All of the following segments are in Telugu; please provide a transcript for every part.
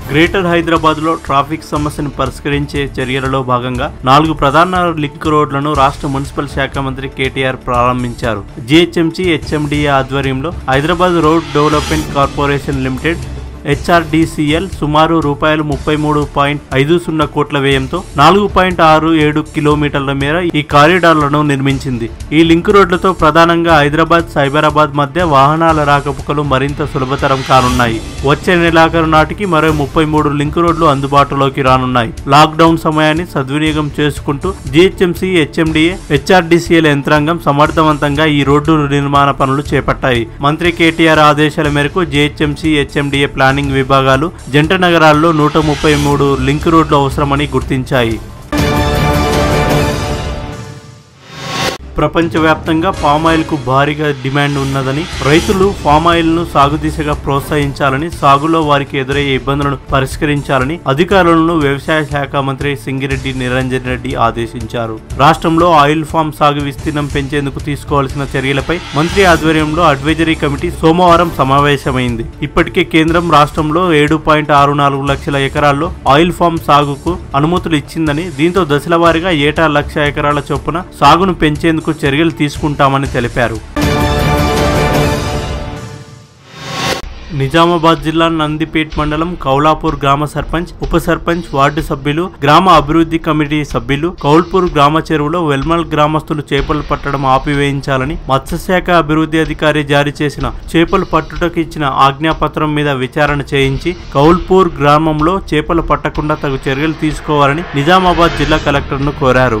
గ్రేటర్ హైదరాబాద్ లో ట్రాఫిక్ సమస్యను పరిష్కరించే చర్యలలో భాగంగా నాలుగు ప్రధాన లింక్ రోడ్లను రాష్ట్ర మున్సిపల్ శాఖ మంత్రి కేటీఆర్ ప్రారంభించారు జిహెచ్ఎంసీ హెచ్ఎండిఏ ఆధ్వర్యంలో Hyderabad road development corporation limited HRDCL సుమారు రూపాయలు ముప్పై మూడు పాయింట్ ఐదు సున్నా కోట్ల వ్యయంతో నాలుగు పాయింట్ ఆరు ఏడు కిలోమీటర్ల మేర ఈ కారిడార్లను నిర్మించింది ఈ లింక్ రోడ్లతో ప్రధానంగా హైదరాబాద్ సైబరాబాద్ మధ్య వాహనాల రాకపోకలు మరింత సులభతరం కానున్నాయి వచ్చే నెలాఖరు నాటికి మరో ముప్పై మూడు లింక్ రోడ్లు అందుబాటులోకి రానున్నాయి లాక్డౌన్ సమయాన్ని సద్వినియోగం చేసుకుంటూ జిహెచ్ఎంసీ హెచ్ఎండిఏ హెచ్ఆర్డిసిఎల్ యంత్రాంగం సమర్థవంతంగా ఈ రోడ్డు నిర్మాణ పనులు చేపట్టాయి మంత్రి కేటీఆర్ ఆదేశాల మేరకు జిహెచ్ఎంసీ హెచ్ఎండిఏ ప్లానింగ్ విభాగాలు జంట నగరాల్లో నూట ముప్పై మూడు లింక్ రోడ్లు అవసరమని గుర్తించాయి ప్రపంచవ్యాప్తంగా పామాయిల్ కు భారీగా డిమాండ్ ఉన్నదని రైతులు పామాయిల్ ను సాగు దిశగా ప్రోత్సహించాలని సాగులో వారికి ఎదురయ్యే ఇబ్బందులను పరిష్కరించాలని అధికారులను వ్యవసాయ శాఖ మంత్రి సింగిరెడ్డి నిరంజన్ రెడ్డి ఆదేశించారు రాష్ట్రంలో ఆయిల్ ఫామ్ సాగు విస్తీర్ణం పెంచేందుకు తీసుకోవాల్సిన చర్యలపై మంత్రి ఆధ్వర్యంలో అడ్వైజరీ కమిటీ సోమవారం సమావేశమైంది ఇప్పటికే కేంద్రం రాష్ట్రంలో ఏడు పాయింట్ ఆరు నాలుగు లక్షల ఎకరాల్లో ఆయిల్ ఫామ్ సాగుకు అనుమతులు ఇచ్చిందని దీంతో దశల వారీగా ఏటా లక్ష ఎకరాల చొప్పున సాగును పెంచేందుకు చర్యలు తీసుకుంటామని తెలిపారు నిజామాబాద్ జిల్లా నందిపేట్ మండలం కౌలాపూర్ గ్రామ సర్పంచ్ ఉప సర్పంచ్ వార్డు సభ్యులు గ్రామ అభివృద్ధి కమిటీ సభ్యులు కౌల్పూర్ గ్రామ చెరువులో వెల్మల్ గ్రామస్తులు చేపలు పట్టడం ఆపివేయించాలని మత్స్యశాఖ అభివృద్ధి అధికారి జారీ చేసిన చేపలు పట్టుటకు ఇచ్చిన ఆజ్ఞాపత్రం మీద విచారణ చేయించి కౌల్పూర్ గ్రామంలో చేపలు పట్టకుండా తగు చర్యలు తీసుకోవాలని నిజామాబాద్ జిల్లా కలెక్టర్ను కోరారు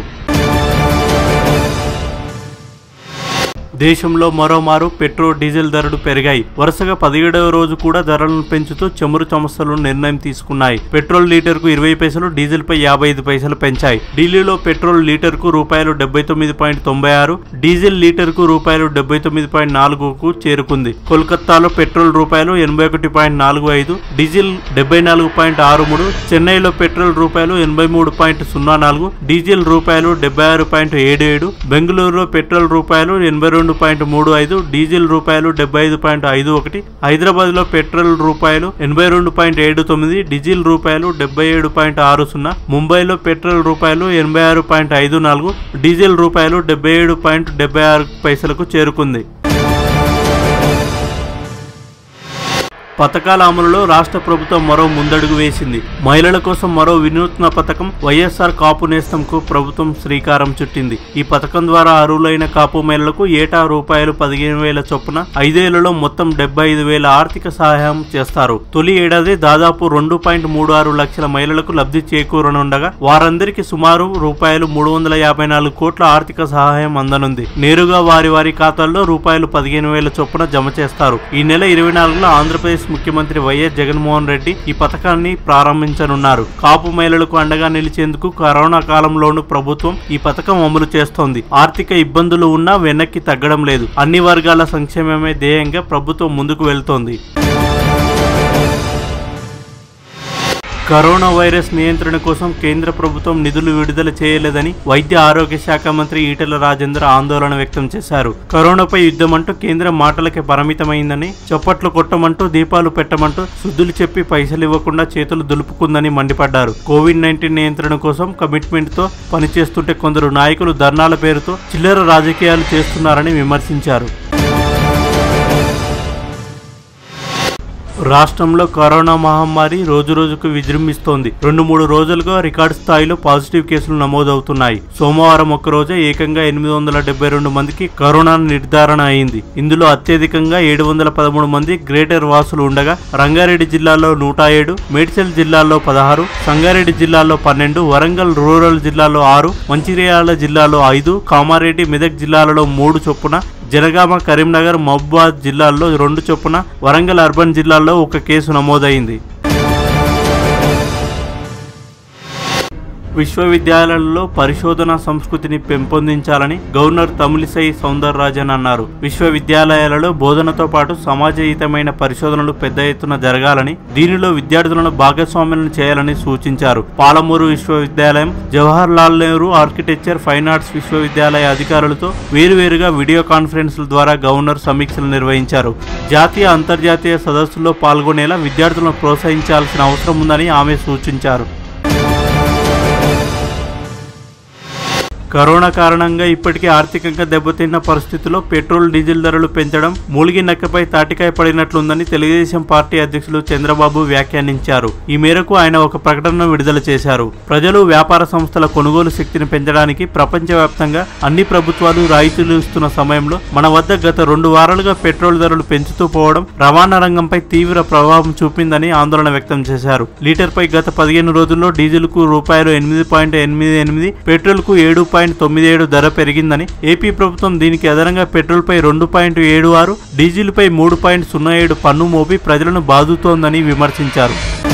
దేశంలో మరోమారు పెట్రోల్ డీజిల్ ధరలు పెరిగాయి వరుసగా పదిహేడవ రోజు కూడా ధరలను పెంచుతూ చమురు సంస్థలు నిర్ణయం తీసుకున్నాయి పెట్రోల్ లీటర్ కు ఇరవై పైసలు డీజిల్ పై యాభై ఐదు పైసలు పెంచాయి ఢిల్లీలో పెట్రోల్ లీటర్ కు రూపాయలు డెబ్బై తొమ్మిది పాయింట్ తొంభై ఆరు డీజిల్ లీటర్ కు రూపాయలు డెబ్బై తొమ్మిది పాయింట్ నాలుగుకు చేరుకుంది కోల్కతాలో పెట్రోల్ రూపాయలు ఎనభై ఒకటి పాయింట్ నాలుగు ఐదు డీజిల్ డెబ్బై నాలుగు పాయింట్ ఆరు మూడు చెన్నైలో పెట్రోల్ రూపాయలు ఎనభై మూడు పాయింట్ సున్నా నాలుగు డీజిల్ రూపాయలు డెబ్బై ఆరు పాయింట్ ఏడు ఏడు బెంగళూరులో పెట్రోల్ రూపాయలు ఎనభై రెండు పాయింట్ మూడు ఐదు డీజిల్ రూపాయలు డెబ్బై ఐదు పాయింట్ ఐదు ఒకటి హైదరాబాద్ లో పెట్రోల్ రూపాయలు ఎనభై రెండు పాయింట్ ఏడు తొమ్మిది డీజిల్ రూపాయలు డెబ్బై ఏడు పాయింట్ ఆరు సున్నా ముంబైలో పెట్రోల్ రూపాయలు ఎనభై ఆరు పాయింట్ ఐదు నాలుగు డీజిల్ రూపాయలు డెబ్బై ఏడు పాయింట్ డెబ్బై ఆరు పైసలకు చేరుకుంది పథకాల అమలులో రాష్ట్ర ప్రభుత్వం మరో ముందడుగు వేసింది మహిళల కోసం మరో వినూత్న పథకం వైఎస్ఆర్ కాపు నేస్తంకు ప్రభుత్వం శ్రీకారం చుట్టింది ఈ పథకం ద్వారా అర్హులైన కాపు మహిళలకు ఏటా రూపాయలు పదిహేను వేల చొప్పున ఐదేళ్లలో మొత్తం డెబ్బై ఐదు వేల ఆర్థిక సహాయం చేస్తారు తొలి ఏడాది దాదాపు రెండు పాయింట్ మూడు ఆరు లక్షల మహిళలకు లబ్ధి చేకూరనుండగా వారందరికీ సుమారు రూపాయలు మూడు వందల యాభై నాలుగు కోట్ల ఆర్థిక సహాయం అందనుంది నేరుగా వారి వారి ఖాతాల్లో రూపాయలు పదిహేను వేల చొప్పున జమ చేస్తారు ఈ నెల ఇరవై నాలుగులో ఆంధ్రప్రదేశ్ ముఖ్యమంత్రి వైఎస్ జగన్మోహన్ రెడ్డి ఈ పథకాన్ని ప్రారంభించనున్నారు కాపు మహిళలకు అండగా నిలిచేందుకు కరోనా కాలంలోనూ ప్రభుత్వం ఈ పథకం అమలు చేస్తోంది ఆర్థిక ఇబ్బందులు ఉన్నా వెనక్కి తగ్గడం లేదు అన్ని వర్గాల సంక్షేమమే ధ్యేయంగా ప్రభుత్వం ముందుకు వెళ్తోంది కరోనా వైరస్ నియంత్రణ కోసం కేంద్ర ప్రభుత్వం నిధులు విడుదల చేయలేదని వైద్య ఆరోగ్య శాఖ మంత్రి ఈటెల రాజేందర్ ఆందోళన వ్యక్తం చేశారు కరోనాపై యుద్ధం అంటూ కేంద్రం మాటలకే పరిమితమైందని చప్పట్లు కొట్టమంటూ దీపాలు పెట్టమంటూ శుద్ధులు చెప్పి పైసలు ఇవ్వకుండా చేతులు దులుపుకుందని మండిపడ్డారు కోవిడ్ నైన్టీన్ నియంత్రణ కోసం కమిట్మెంట్ తో పనిచేస్తుంటే కొందరు నాయకులు ధర్నాల పేరుతో చిల్లర రాజకీయాలు చేస్తున్నారని విమర్శించారు రాష్ట్రంలో కరోనా మహమ్మారి రోజురోజుకు విజృంభిస్తోంది రెండు మూడు రోజులుగా రికార్డు స్థాయిలో పాజిటివ్ కేసులు నమోదవుతున్నాయి సోమవారం ఒక్కరోజే ఏకంగా ఎనిమిది వందల డెబ్బై రెండు మందికి కరోనా నిర్ధారణ అయింది ఇందులో అత్యధికంగా ఏడు వందల పదమూడు మంది గ్రేటర్ వాసులు ఉండగా రంగారెడ్డి జిల్లాలో నూట ఏడు మేడ్చల్ జిల్లాలో పదహారు సంగారెడ్డి జిల్లాలో పన్నెండు వరంగల్ రూరల్ జిల్లాలో ఆరు మంచిర్యాల జిల్లాలో ఐదు కామారెడ్డి మెదక్ జిల్లాలలో మూడు చొప్పున జనగామ కరీంనగర్ మహబూబాద్ జిల్లాల్లో రెండు చొప్పున వరంగల్ అర్బన్ జిల్లాలో ఒక కేసు నమోదైంది విశ్వవిద్యాలయాలలో పరిశోధన సంస్కృతిని పెంపొందించాలని గవర్నర్ తమిళిసై సౌందరరాజన్ అన్నారు విశ్వవిద్యాలయాలలో బోధనతో పాటు సమాజహితమైన పరిశోధనలు పెద్ద ఎత్తున జరగాలని దీనిలో విద్యార్థులను భాగస్వామ్యం చేయాలని సూచించారు పాలమూరు విశ్వవిద్యాలయం Jawahar Lal Nehru architecture fine arts విశ్వవిద్యాలయ అధికారులతో వేరువేరుగా వీడియో కాన్ఫరెన్స్ల ద్వారా గవర్నర్ సమీక్షలు నిర్వహించారు జాతీయ అంతర్జాతీయ సదస్సుల్లో పాల్గొనేలా విద్యార్థులను ప్రోత్సహించాల్సిన అవసరం ఉందని ఆమె సూచించారు కరోనా కారణంగా ఇప్పటికే ఆర్థికంగా దెబ్బతిన్న పరిస్థితుల్లో పెట్రోల్ డీజిల్ ధరలు పెంచడం మూలిగి నక్కపై తాటికాయ పడినట్లుందని తెలుగుదేశం పార్టీ అధ్యక్షులు చంద్రబాబు వ్యాఖ్యానించారు ఈ మేరకు ఆయన ఒక ప్రకటనను విడుదల చేశారు ప్రజలు వ్యాపార సంస్థల కొనుగోలు శక్తిని పెంచడానికి ప్రపంచవ్యాప్తంగా అన్ని ప్రభుత్వాలు రాయితీలు ఇస్తున్న సమయంలో మన వద్ద గత రెండు వారాలుగా పెట్రోల్ ధరలు పెంచుతూ పోవడం రవాణా రంగంపై తీవ్ర ప్రభావం చూపిందని ఆందోళన వ్యక్తం చేశారు లీటర్పై గత పదిహేను రోజుల్లో డీజిల్ కు రూపాయలు ఎనిమిది పాయింట్ ఎనిమిది ఎనిమిది పెట్రోల్ కు ఏడు పాయింట్ తొమ్మిది ఏడు ధర పెరిగిందని ఏపీ ప్రభుత్వం దీనికి అదనంగా పెట్రోల్ పై రెండు పాయింట్ ఏడు ఆరు డీజిల్ పై మూడు పాయింట్ సున్నా ఏడు పన్ను మోపి ప్రజలను బాదుతోందని విమర్శించారు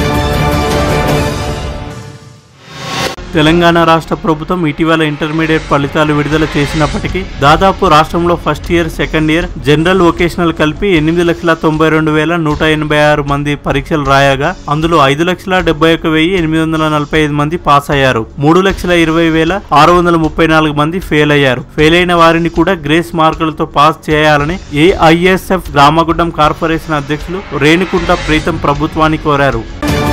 తెలంగాణ రాష్ట్ర ప్రభుత్వం ఇటీవల ఇంటర్మీడియట్ ఫలితాలు విడుదల చేసినప్పటికీ దాదాపు రాష్ట్రంలో first year second year general vocational కలిపి ఎనిమిది లక్షల తొంభై రెండు వేల నూట ఎనభై ఆరు మంది పరీక్షలు రాయగా అందులో ఐదు లక్షల డెబ్బై ఒక వెయ్యి ఎనిమిది వందల నలభై ఐదు మంది పాస్ అయ్యారు మూడు లక్షల ఇరవై వేల ఆరు వందల ముప్పై నాలుగు మంది ఫెయిల్ అయ్యారు ఫెయిల్ అయిన వారిని కూడా గ్రేస్ మార్కులతో పాస్ చేయాలని ఏఐఎస్ఎఫ్ రామగుడ్డం కార్పొరేషన్ అధ్యక్షులు రేణుకుంట ప్రీతం ప్రభుత్వాన్ని కోరారు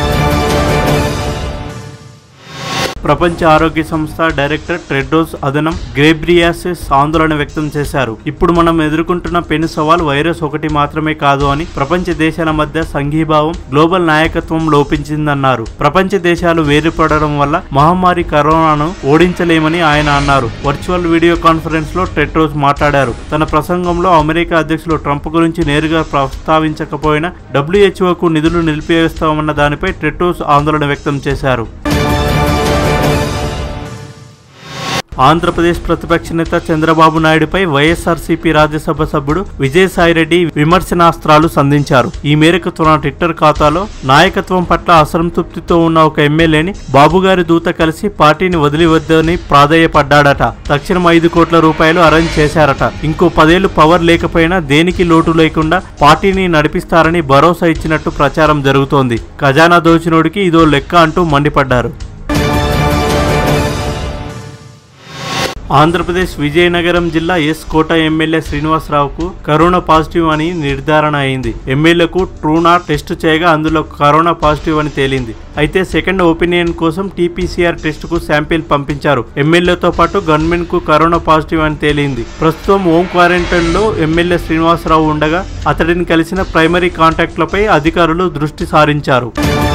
ప్రపంచ ఆరోగ్య సంస్థ డైరెక్టర్ టెడ్రోస్ అదనం గ్రేబ్రియాసిస్ ఆందోళన వ్యక్తం చేశారు ఇప్పుడు మనం ఎదుర్కొంటున్న పెను సవాల్ వైరస్ ఒకటి మాత్రమే కాదు అని ప్రపంచ దేశాల మధ్య సంఘీభావం గ్లోబల్ నాయకత్వం లోపించిందన్నారు ప్రపంచ దేశాలు వేరుపడడం వల్ల మహమ్మారి కరోనాను ఓడించలేమని ఆయన అన్నారు వర్చువల్ వీడియో కాన్ఫరెన్స్ లో టెట్రోస్ మాట్లాడారు తన ప్రసంగంలో అమెరికా అధ్యక్షులు ట్రంప్ గురించి నేరుగా ప్రస్తావించకపోయినా డబ్ల్యూహెచ్ఓకు నిధులు నిలిపివేస్తామన్న దానిపై టెట్రోస్ ఆందోళన వ్యక్తం చేశారు ఆంధ్రప్రదేశ్ ప్రతిపక్ష నేత చంద్రబాబు నాయుడుపై వైఎస్ఆర్సీపీ రాజ్యసభ సభ్యుడు విజయసాయిరెడ్డి విమర్శనాస్త్రాలు సంధించారు ఈ మేరకు తన ట్విట్టర్ ఖాతాలో నాయకత్వం పట్ల అసంతృప్తితో ఉన్న ఒక ఎమ్మెల్యేని బాబుగారి దూత కలిసి పార్టీని వదిలివద్దని ప్రాధేయపడ్డాడట తక్షణం ఐదు కోట్ల రూపాయలు అరేంజ్ చేశారట ఇంకో పదేళ్లు పవర్ లేకపోయినా దేనికి లోటు లేకుండా పార్టీని నడిపిస్తారని భరోసా ఇచ్చినట్టు ప్రచారం జరుగుతోంది ఖజానా దోచినోడికి ఇదో లెక్క అంటూ మండిపడ్డారు ఆంధ్రప్రదేశ్ విజయనగరం జిల్లా ఎస్ కోట ఎమ్మెల్యే శ్రీనివాసరావుకు కరోనా పాజిటివ్ అని నిర్ధారణ అయింది ఎమ్మెల్యేకు ట్రూనాట్ టెస్ట్ చేయగా అందులో కరోనా పాజిటివ్ అని తేలింది అయితే సెకండ్ ఒపీనియన్ కోసం టీపీసీఆర్ టెస్ట్ కు శాంపిల్ పంపించారు ఎమ్మెల్యేతో పాటు గవర్నమెంట్ కు కరోనా పాజిటివ్ అని తేలింది ప్రస్తుతం హోమ్ క్వారంటైన్ లో ఎమ్మెల్యే శ్రీనివాసరావు ఉండగా అతడిని కలిసిన ప్రైమరీ కాంటాక్ట్లపై అధికారులు దృష్టి సారించారు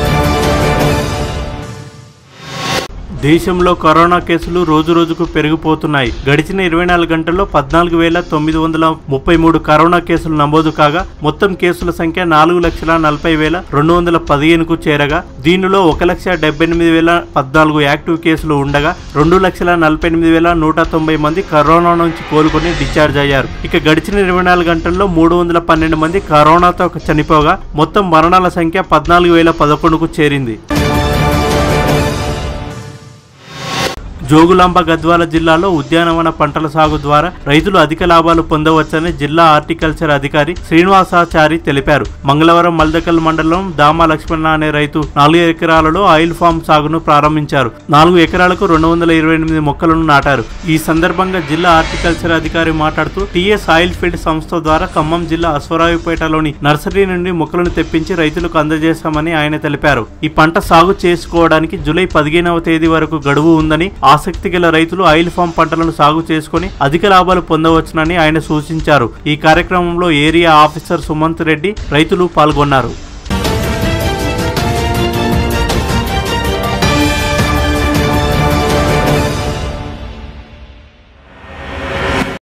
దేశంలో కరోనా కేసులు రోజు రోజుకు పెరిగిపోతున్నాయి గడిచిన ఇరవై నాలుగు గంటల్లో పద్నాలుగు వేల తొమ్మిది వందల ముప్పై మూడు కరోనా కేసులు నమోదు కాగా మొత్తం కేసుల సంఖ్య నాలుగు లక్షల నలభై వేల రెండు వందల పదిహేనుకు చేరగా దీనిలో ఒక లక్ష డెబ్బై ఎనిమిది వేల పద్నాలుగు యాక్టివ్ కేసులు ఉండగా రెండు లక్షల నలభై ఎనిమిది వేల నూట తొంభై మంది కరోనా నుంచి కోలుకొని డిశ్చార్జ్ అయ్యారు ఇక గడిచిన ఇరవై నాలుగు గంటల్లో మూడు వందల పన్నెండు మంది కరోనాతో చనిపోగా మొత్తం మరణాల సంఖ్య పద్నాలుగు వేల పదకొండుకు చేరింది జోగులాంబ గద్వాల జిల్లాలో ఉద్యానవన పంటల సాగు ద్వారా రైతులు అధిక లాభాలు పొందవచ్చని జిల్లా హార్టికల్చర్ అధికారి శ్రీనివాసాచారి తెలిపారు మంగళవారం మల్దకల్ మండలం దామా లక్ష్మణ అనే రైతు నాలుగు ఎకరాలలో ఆయిల్ ఫామ్ సాగును ప్రారంభించారు నాలుగు ఎకరాలకు రెండు వందల ఇరవై ఎనిమిది మొక్కలను నాటారు ఈ సందర్భంగా జిల్లా హార్టికల్చర్ అధికారి మాట్లాడుతూ టీఎస్ ఆయిల్ ఫీల్డ్ సంస్థ ద్వారా ఖమ్మం జిల్లా అశ్వరావుపేటలోని నర్సరీ నుండి మొక్కలను తెప్పించి రైతులకు అందజేశామని ఆయన తెలిపారు ఈ పంట సాగు చేసుకోవడానికి జూలై పదిహేనవ తేదీ వరకు గడువు ఉందని ఆసక్తి గల రైతులు ఆయిల్ ఫామ్ పంటలను సాగు చేసుకుని అధిక లాభాలు పొందవచ్చునని ఆయన సూచించారు ఈ కార్యక్రమంలో ఏరియా ఆఫీసర్ సుమంత్ రెడ్డి రైతులు పాల్గొన్నారు